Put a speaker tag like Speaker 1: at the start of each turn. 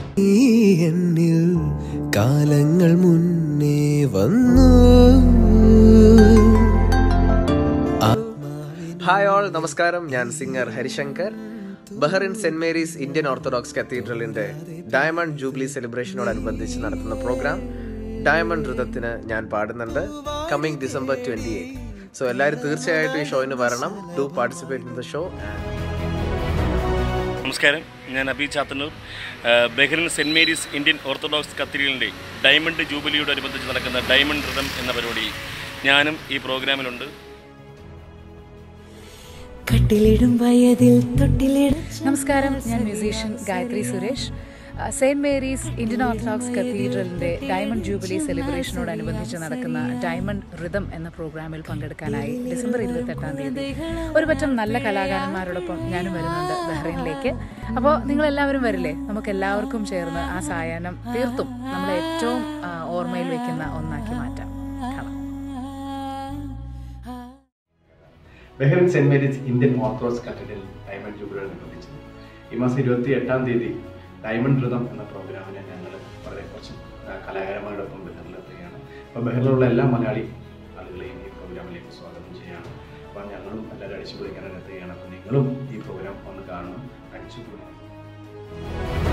Speaker 1: ഈ എന്നിൽ കാലങ്ങൾ മുന്നേ വന്നു
Speaker 2: ഹായ് ഓൾ നമസ്കാരം ഞാൻ സിംഗർ ഹരിശങ്കർ ബഹറിൻ സെന്റ് മേരീസ് ഇന്ത്യൻ ഓർത്തഡോക്സ് കത്തീഡ്രലിന്റെ ഡയമണ്ട് ജൂബിലി സെലിബ്രേഷനോടനുബന്ധിച്ച് നടത്തുന്ന പ്രോഗ്രാം ഡയമണ്ട് ഋതത്തിന് ഞാൻ പാടുന്നുണ്ട് coming December twenty eight so എല്ലാവരും തീർച്ചയായിട്ടും ഈ ഷോയിന് വരണം do participate in the show
Speaker 3: നമസ്കാരം ഞാൻ അബി ചാത്തന്നൂർ ആ, ബഹ്റിൻ സെൻറ് മേരീസ് ഇന്ത്യൻ ഓർത്തഡോക്സ് കത്തീഡ്രലിൻ്റെ ഡയമണ്ട് ജൂബിലിയോടനുബന്ധിച്ച് നടക്കുന്ന ഡയമണ്ട് rhythm എന്ന പരിപാടി ഞാനും ഈ പ്രോഗ്രാമിലുണ്ട്
Speaker 4: കട്ടിലിടും വയതിൽ തൊട്ടിലിടും
Speaker 5: നമസ്കാരം ഞാൻ musician Gayathri Suresh St Mary's Indian Orthodox കത്തീഡ്രലിന്റെ ഡയമണ്ട് ജൂബിലി സെലിബ്രേഷനോടനുബന്ധിച്ച് നടക്കുന്ന ഡയമണ്ട് റിതം എന്ന പ്രോഗ്രാമിൽ പങ്കെടുക്കാനായി ഡിസംബർ ഇരുപത്തെട്ടാം തീയതി ഒരു പറ്റം നല്ല കലാകാരന്മാരോടൊപ്പം ഞാനും വരുന്നുണ്ട് ബഹ്റൈനിലേക്ക് അപ്പോൾ നിങ്ങളെല്ലാവരും വരില്ലേ നമുക്ക് എല്ലാവർക്കും ചേർന്ന് ആ സായാഹ്നം തീർത്തും നമ്മളെ ഏറ്റവും ആ, ഓർമ്മയിൽ വെക്കുന്ന ഒന്നാക്കി മാറ്റാം കാണാം
Speaker 6: ബഹ്റിൻ സെന്റ് Mary's Indian Orthodox cathedral diamond ജൂബിലിയോടനുബന്ധിച്ച് ഈ മാസം ഇരുപത്തി എട്ടാം തീയതി ഡയമണ്ട് ഋതം എന്ന പ്രോഗ്രാമിന് ഞങ്ങൾ വളരെ കുറച്ച് ആ, കലാകാരന്മാരോടൊപ്പം ബഹറിലെത്തുകയാണ് അപ്പോൾ ബഹറിലുള്ള എല്ലാ മലയാളി ആളുകളെയും ഈ പ്രോഗ്രാമിലേക്ക് സ്വാഗതം ചെയ്യുകയാണ് അപ്പോൾ ഞങ്ങളും എല്ലാവരും അടിച്ചു പൊളിക്കാനായിട്ട് എത്തുകയാണ് അപ്പോൾ നിങ്ങളും ഈ പ്രോഗ്രാം ഒന്ന് കാണണം അടിച്ചു പൊളിക്കണം